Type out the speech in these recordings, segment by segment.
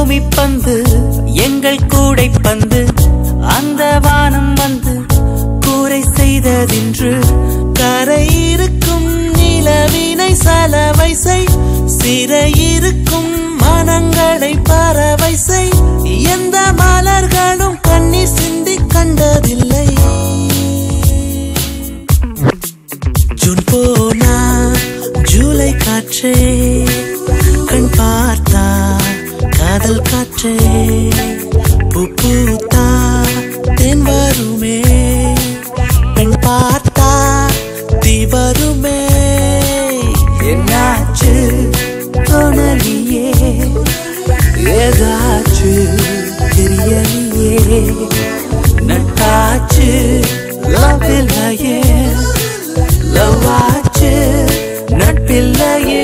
பூமி பந்து எங்கள் கூடை பந்து அந்த வானம் வந்து கூரை செய்ததின்று கரை இருக்கும் நிலவினை சலவை செய் சிறை இருக்கும் மனங்களை பறவை செய் எந்த மலர்களும் கண்ணீர் சிந்தி கண்டதில்லை ஜூன் போனா ஜூலை காற்றே கண் பார்த்தா காதல் காற்றே பூ பூத்தா தென் வருமே பெண் பார்த்தா தீ வருமே என்னாச்சு தோணலியே ஏதாச்சு தெரியலையே நட்டாச்சு லவ் இல்லையே லவ் ஆச்சு நட்பில்லையே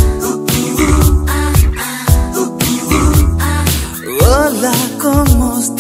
Hola, ¿cómo estás?